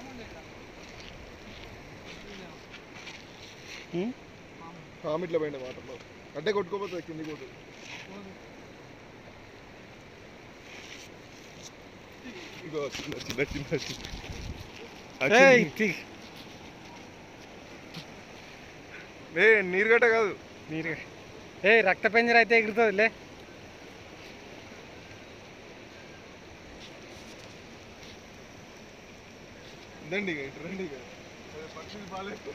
ఉమ్? పాము ఇట్లా పోయింది వాటర్లో అంటే కొట్టుకోపోతుంది కిందికి పోతుంది ఇగో చిన్న చిన్న చిన్న చిన్న ఏయ్, తీ. ఏ నీరుగట్ట కాదు నీరు ఏ రక్త పెంజర అయితే ఎగురుతుంది లే రండి ఇక ఇటు రండి ఇక అదే పక్షులు బాగాలేదు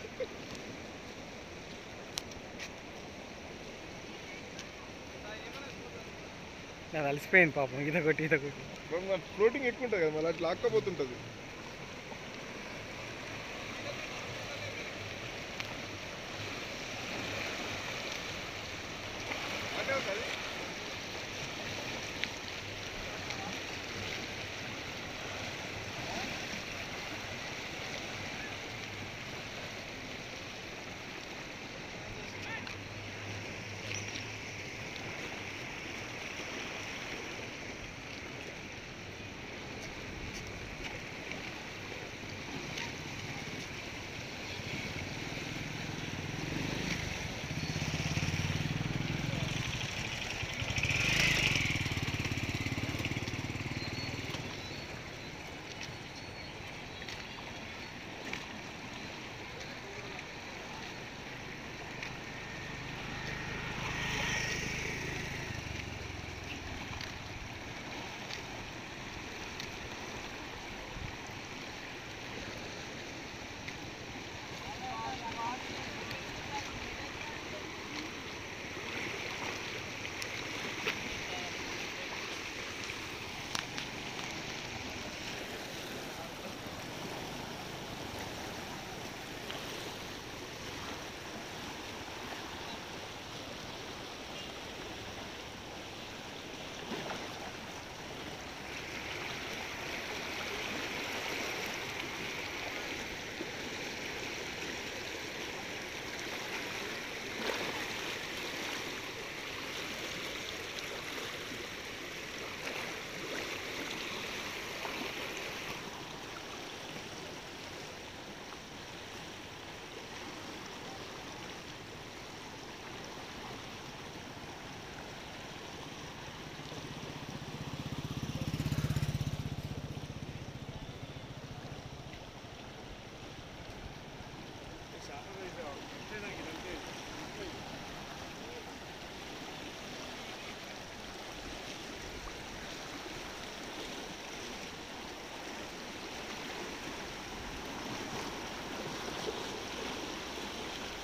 అది అలసిపోయింది పాపం ఈత కొట్టి ఈత కొట్టి ఫ్లోటింగ్ ఎక్కువ ఉంటుంది కదా మళ్ళీ అట్లా లాక్కపోతుంటుంది అంటే ఉంటుంది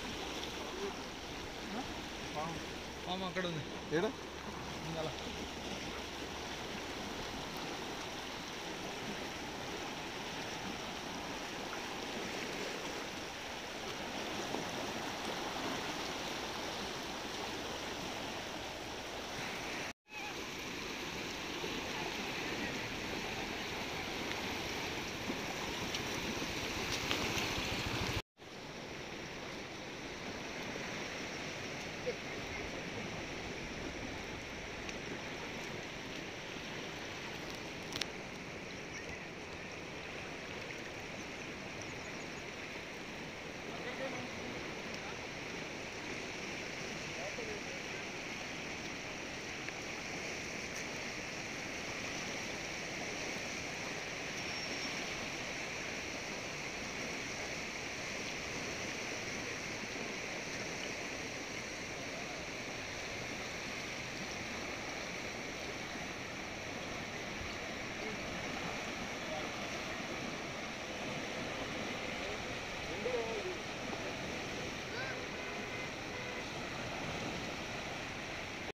పాము అక్కడ ఉంది ఏడా ఇందాల.